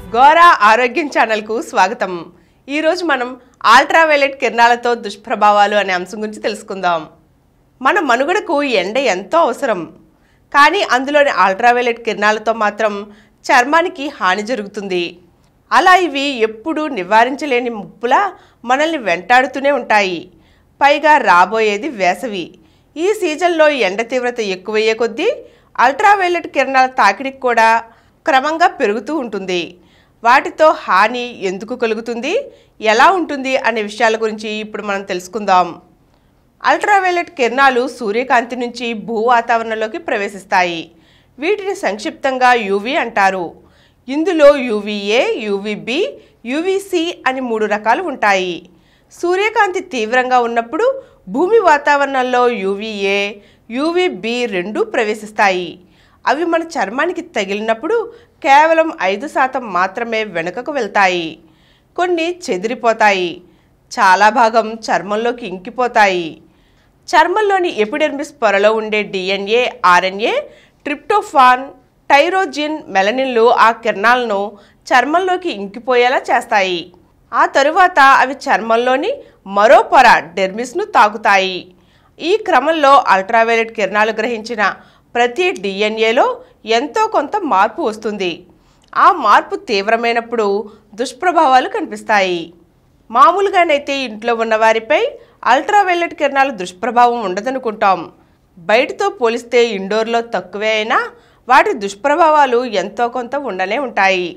గోరా ఆరోగ్యం ఛానల్కు స్వాగతం ఈరోజు మనం అల్ట్రావైలెట్ కిరణాలతో దుష్ప్రభావాలు అనే అంశం గురించి తెలుసుకుందాం మన మనుగడకు ఎండ ఎంతో అవసరం కానీ అందులోని అల్ట్రావైలెట్ కిరణాలతో మాత్రం చర్మానికి హాని జరుగుతుంది అలా ఇవి ఎప్పుడూ నివారించలేని ముప్పులా మనల్ని వెంటాడుతూనే ఉంటాయి పైగా రాబోయేది వేసవి ఈ సీజన్లో ఎండ తీవ్రత ఎక్కువయ్యే కొద్దీ అల్ట్రావైలెట్ కిరణాల తాకిడికి కూడా క్రమంగా పెరుగుతూ ఉంటుంది వాటితో హాని ఎందుకు కలుగుతుంది ఎలా ఉంటుంది అనే విషయాల గురించి ఇప్పుడు మనం తెలుసుకుందాం అల్ట్రావైలెట్ కిరణాలు సూర్యకాంతి నుంచి భూ వాతావరణంలోకి ప్రవేశిస్తాయి వీటిని సంక్షిప్తంగా యూవి అంటారు ఇందులో యూవీఏ యూవీబి యూవీసి అని మూడు రకాలు ఉంటాయి సూర్యకాంతి తీవ్రంగా ఉన్నప్పుడు భూమి వాతావరణంలో యూవీఏ యూవీబి రెండూ ప్రవేశిస్తాయి అవి మన చర్మానికి తగిలినప్పుడు కేవలం ఐదు శాతం మాత్రమే వెనుకకు వెళ్తాయి కొన్ని చెదిరిపోతాయి చాలా భాగం చర్మంలోకి ఇంకిపోతాయి చర్మంలోని ఎపిడెర్మిస్ పొరలో ఉండే డిఎన్ఏ ఆర్ఎన్ఏ ట్రిప్టోఫాన్ టైరోజిన్ మెలనిన్లు ఆ కిరణాలను చర్మంలోకి ఇంకిపోయేలా చేస్తాయి ఆ తరువాత అవి చర్మంలోని మరో పొర డెర్మిస్ను తాకుతాయి ఈ క్రమంలో అల్ట్రావైలెట్ కిరణాలు గ్రహించిన ప్రతి డిఎన్ఏలో ఎంతో కొంత మార్పు వస్తుంది ఆ మార్పు తీవ్రమైనప్పుడు దుష్ప్రభావాలు కనిపిస్తాయి మామూలుగానైతే ఇంట్లో ఉన్న వారిపై అల్ట్రావైలెట్ కిరణాల దుష్ప్రభావం ఉండదనుకుంటాం బయటతో పోలిస్తే ఇండోర్లో తక్కువే అయినా వాటి దుష్ప్రభావాలు ఎంతో కొంత ఉండనే ఉంటాయి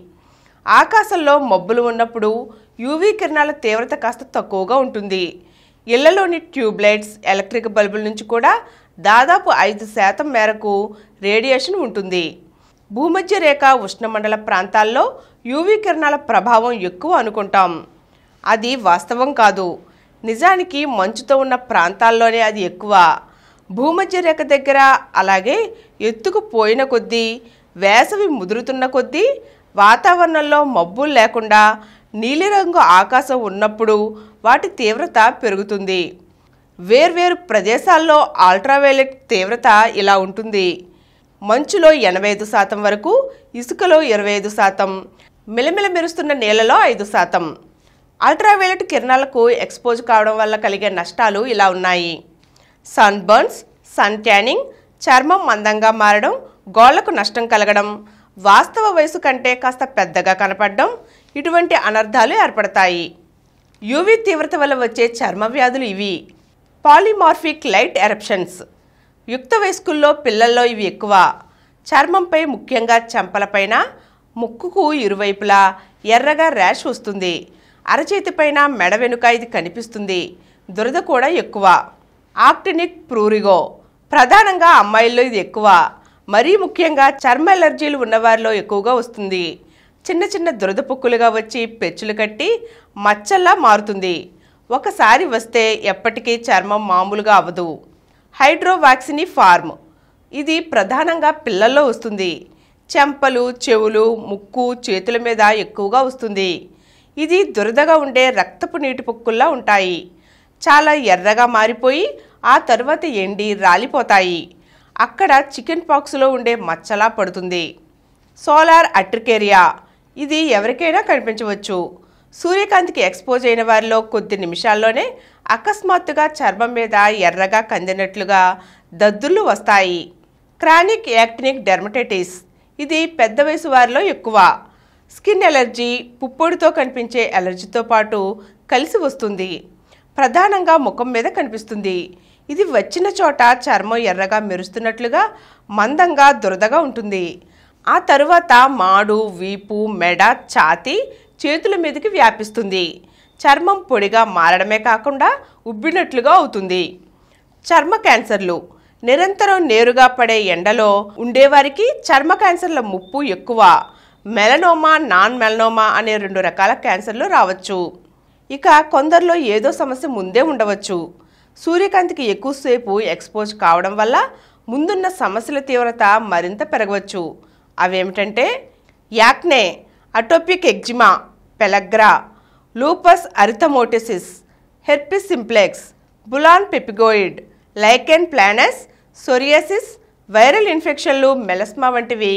ఆకాశంలో మబ్బులు ఉన్నప్పుడు యూవీ కిరణాల తీవ్రత కాస్త తక్కువగా ఉంటుంది ఇళ్లలోని ట్యూబ్లైట్స్ ఎలక్ట్రిక్ బల్బుల నుంచి కూడా దాదాపు ఐదు శాతం మేరకు రేడియేషన్ ఉంటుంది భూమధ్య రేఖ ఉష్ణమండల ప్రాంతాల్లో యూవీ కిరణాల ప్రభావం ఎక్కువ అనుకుంటాం అది వాస్తవం కాదు నిజానికి మంచుతో ఉన్న ప్రాంతాల్లోనే అది ఎక్కువ భూమధ్య రేఖ దగ్గర అలాగే ఎత్తుకు పోయిన కొద్దీ వేసవి ముదురుతున్న కొద్దీ వాతావరణంలో మబ్బులు లేకుండా నీలిరంగు ఆకాశం ఉన్నప్పుడు వాటి తీవ్రత పెరుగుతుంది వేర్వేరు ప్రదేశాల్లో అల్ట్రావైలెట్ తీవ్రత ఇలా ఉంటుంది మంచులో ఎనభై ఐదు శాతం వరకు ఇసుకలో ఇరవై ఐదు శాతం మిలమిల మెరుస్తున్న నేలలో ఐదు శాతం అల్ట్రావైలెట్ కిరణాలకు ఎక్స్పోజ్ కావడం వల్ల కలిగే నష్టాలు ఇలా ఉన్నాయి సన్ బర్న్స్ సన్ ట్యానింగ్ చర్మం మందంగా మారడం గోళ్లకు నష్టం కలగడం వాస్తవ వయసు కంటే కాస్త పెద్దగా కనపడడం ఇటువంటి అనర్థాలు ఏర్పడతాయి యూవీ తీవ్రత వల్ల వచ్చే చర్మ వ్యాధులు ఇవి పాలిమార్ఫిక్ లైట్ ఎరప్షన్స్ యుక్త వయస్కుల్లో పిల్లల్లో ఇవి ఎక్కువ చర్మంపై ముఖ్యంగా చెంపలపైన ముక్కుకు ఇరువైపులా ఎర్రగా ర్యాష్ వస్తుంది అరచేతిపైన మెడ వెనుక ఇది కనిపిస్తుంది దురద కూడా ఎక్కువ ఆక్టినిక్ ప్రూరిగో ప్రధానంగా అమ్మాయిల్లో ఇది ఎక్కువ మరీ ముఖ్యంగా చర్మ ఎలర్జీలు ఉన్నవారిలో ఎక్కువగా వస్తుంది చిన్న చిన్న దురద పొక్కులుగా వచ్చి పెచ్చులు కట్టి మచ్చల్లా మారుతుంది ఒకసారి వస్తే ఎప్పటికీ చర్మం మామూలుగా అవ్వదు హైడ్రోవాక్సిని ఫార్మ్ ఇది ప్రధానంగా పిల్లల్లో వస్తుంది చెంపలు చెవులు ముక్కు చేతుల మీద ఎక్కువగా వస్తుంది ఇది దురదగా ఉండే రక్తపు నీటి పొక్కుల్లా ఉంటాయి చాలా ఎర్రగా మారిపోయి ఆ తరువాత ఎండి రాలిపోతాయి అక్కడ చికెన్ పాక్స్లో ఉండే మచ్చలా పడుతుంది సోలార్ అట్రికేరియా ఇది ఎవరికైనా కనిపించవచ్చు సూర్యకాంతికి ఎక్స్పోజ్ అయిన వారిలో కొద్ది నిమిషాల్లోనే అకస్మాత్తుగా చర్మం మీద ఎర్రగా కందినట్లుగా దద్దుర్లు వస్తాయి క్రానిక్ యాక్టినిక్ డెర్మటైటిస్ ఇది పెద్ద వయసు వారిలో ఎక్కువ స్కిన్ ఎలర్జీ పుప్పొడితో కనిపించే ఎలర్జీతో పాటు కలిసి వస్తుంది ప్రధానంగా ముఖం మీద కనిపిస్తుంది ఇది వచ్చిన చోట చర్మం ఎర్రగా మెరుస్తున్నట్లుగా మందంగా దురదగా ఉంటుంది ఆ తరువాత మాడు వీపు మెడ ఛాతి చేతుల మీదకి వ్యాపిస్తుంది చర్మం పొడిగా మారడమే కాకుండా ఉబ్బినట్లుగా అవుతుంది చర్మ క్యాన్సర్లు నిరంతరం నేరుగా పడే ఎండలో ఉండేవారికి చర్మ క్యాన్సర్ల ముప్పు ఎక్కువ మెలనోమా నాన్ మెలనోమా అనే రెండు రకాల క్యాన్సర్లు రావచ్చు ఇక కొందరిలో ఏదో సమస్య ముందే ఉండవచ్చు సూర్యకాంతికి ఎక్కువసేపు ఎక్స్పోజ్ కావడం వల్ల ముందున్న సమస్యల తీవ్రత మరింత పెరగవచ్చు అవేమిటంటే acne atopic eczema pellagra lupus erythematosus herpes simplex bullous pemphigoid lichen planus psoriasis viral ఇన్ఫెక్షన్లు మెలస్మా వంటివి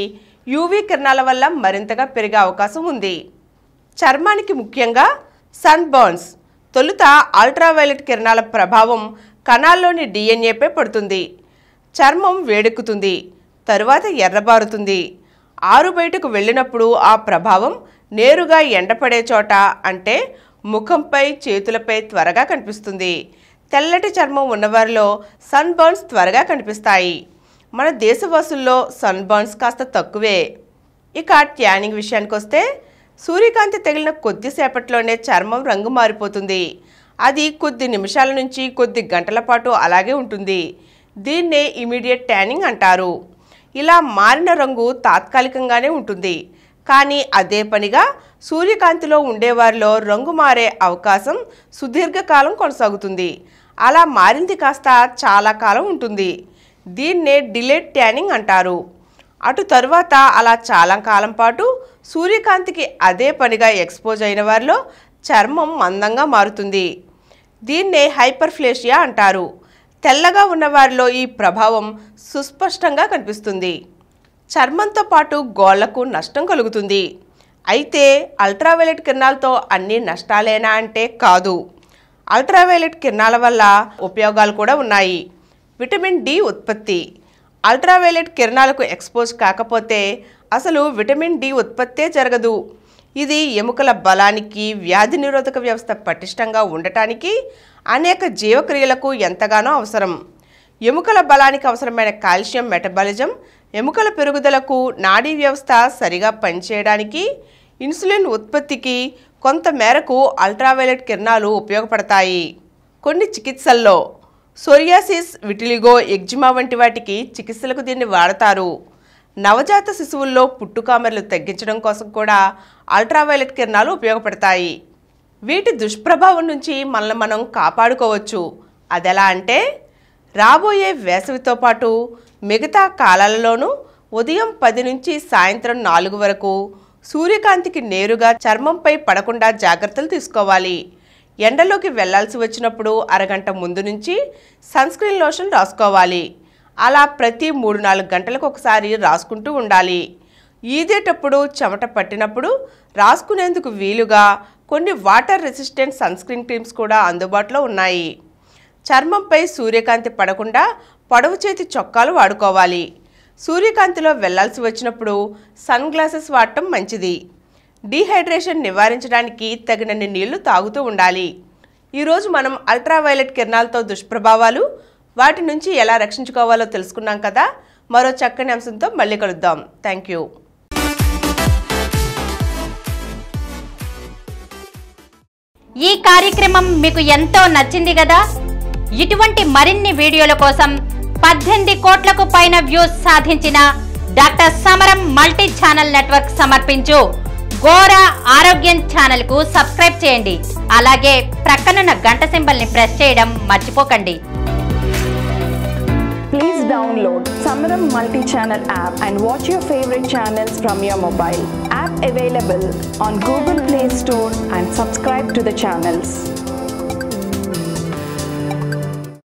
యూవీ కిరణాల వల్ల మరింతగా పెరిగే అవకాశం ఉంది చర్మానికి ముఖ్యంగా సన్ బర్న్స్ తొలుత అల్ట్రావైలెట్ కిరణాల ప్రభావం కణాల్లోని డిఎన్ఏపై పడుతుంది చర్మం వేడెక్కుతుంది తరువాత ఎర్రబారుతుంది ఆరు బయటకు వెళ్ళినప్పుడు ఆ ప్రభావం నేరుగా ఎండపడే చోట అంటే ముఖంపై చేతులపై త్వరగా కనిపిస్తుంది తెల్లటి చర్మం ఉన్నవారిలో సన్ బర్న్స్ త్వరగా కనిపిస్తాయి మన దేశవాసుల్లో సన్ బర్న్స్ కాస్త తక్కువే ఇక ట్యానింగ్ విషయానికి వస్తే సూర్యకాంతి తగిలిన కొద్దిసేపట్లోనే చర్మం రంగు మారిపోతుంది అది కొద్ది నిమిషాల నుంచి కొద్ది గంటల పాటు అలాగే ఉంటుంది దీన్నే ఇమీడియట్ ట్యానింగ్ అంటారు ఇలా మారిన రంగు తాత్కాలికంగానే ఉంటుంది కానీ అదే పనిగా సూర్యకాంతిలో ఉండేవారిలో రంగు మారే అవకాశం సుదీర్ఘకాలం కొనసాగుతుంది అలా మారింది కాస్త చాలా కాలం ఉంటుంది దీన్నే డిలేట్ ట్యానింగ్ అంటారు అటు తరువాత అలా చాలా కాలం పాటు సూర్యకాంతికి అదే పనిగా ఎక్స్పోజ్ అయిన వారిలో చర్మం మందంగా మారుతుంది దీన్నే హైపర్ఫ్లేషియా అంటారు తెల్లగా ఉన్న వారిలో ఈ ప్రభావం సుస్పష్టంగా కనిపిస్తుంది చర్మంతో పాటు గోళ్లకు నష్టం కలుగుతుంది అయితే అల్ట్రావైలెట్ కిరణాలతో అన్ని నష్టాలేనా అంటే కాదు అల్ట్రావైలెట్ కిరణాల వల్ల ఉపయోగాలు కూడా ఉన్నాయి విటమిన్ డి ఉత్పత్తి అల్ట్రావైలెట్ కిరణాలకు ఎక్స్పోజ్ కాకపోతే అసలు విటమిన్ డి ఉత్పత్తే జరగదు ఇది ఎముకల బలానికి వ్యాధి నిరోధక వ్యవస్థ పటిష్టంగా ఉండటానికి అనేక జీవక్రియలకు ఎంతగానో అవసరం ఎముకల బలానికి అవసరమైన కాల్షియం మెటబాలిజం ఎముకల పెరుగుదలకు నాడీ వ్యవస్థ సరిగా పనిచేయడానికి ఇన్సులిన్ ఉత్పత్తికి కొంత మేరకు అల్ట్రావైలెట్ కిరణాలు ఉపయోగపడతాయి కొన్ని చికిత్సల్లో సోరియాసిస్ విటిలిగో ఎగ్జిమా వంటి వాటికి చికిత్సలకు దీన్ని వాడతారు నవజాత శిశువుల్లో పుట్టుకామెరలు తగ్గించడం కోసం కూడా అల్ట్రావైలెట్ కిరణాలు ఉపయోగపడతాయి వీటి దుష్ప్రభావం నుంచి మనల్ని మనం కాపాడుకోవచ్చు అదెలా అంటే రాబోయే వేసవితో పాటు మిగతా కాలాలలోనూ ఉదయం పది నుంచి సాయంత్రం నాలుగు వరకు సూర్యకాంతికి నేరుగా చర్మంపై పడకుండా జాగ్రత్తలు తీసుకోవాలి ఎండలోకి వెళ్లాల్సి వచ్చినప్పుడు అరగంట ముందు నుంచి సన్ స్క్రీన్ లోషన్ రాసుకోవాలి అలా ప్రతి మూడు నాలుగు గంటలకు ఒకసారి రాసుకుంటూ ఉండాలి ఈదేటప్పుడు చెమట పట్టినప్పుడు రాసుకునేందుకు వీలుగా కొన్ని water resistant sunscreen creams కూడా అందుబాటులో ఉన్నాయి చర్మంపై సూర్యకాంతి పడకుండా పొడవు చేతి చొక్కాలు వాడుకోవాలి సూర్యకాంతిలో వెళ్లాల్సి వచ్చినప్పుడు సన్ గ్లాసెస్ వాడటం మంచిది డీహైడ్రేషన్ నివారించడానికి తగినన్ని నీళ్లు తాగుతూ ఉండాలి ఈరోజు మనం అల్ట్రావైలెట్ కిరణాలతో దుష్ప్రభావాలు వాటి నుంచి ఎలా రక్షించుకోవాలో తెలుసుకున్నాం కదా మరో చక్కని అంశంతో మళ్ళీ కలుద్దాం థ్యాంక్ యూ ఈ కార్యక్రమం మీకు ఎంతో నచ్చింది కదా ఇటువంటి మరిన్ని వీడియోల కోసం పద్దెనిమిది కోట్లకు పైన వ్యూస్ సాధించిన డాక్టర్ సమరం మల్టీ ఛానల్ నెట్వర్క్ సమర్పించు గోరా ఆరోగ్యం ఛానల్ కు సబ్స్క్రైబ్ చేయండి అలాగే ప్రక్కనున్న గంట సింబల్ ని ప్రెస్ చేయడం మర్చిపోకండి Please download Samaram multi-channel app and watch your favorite channels from your mobile. App available on Google Play Store and subscribe to the channels.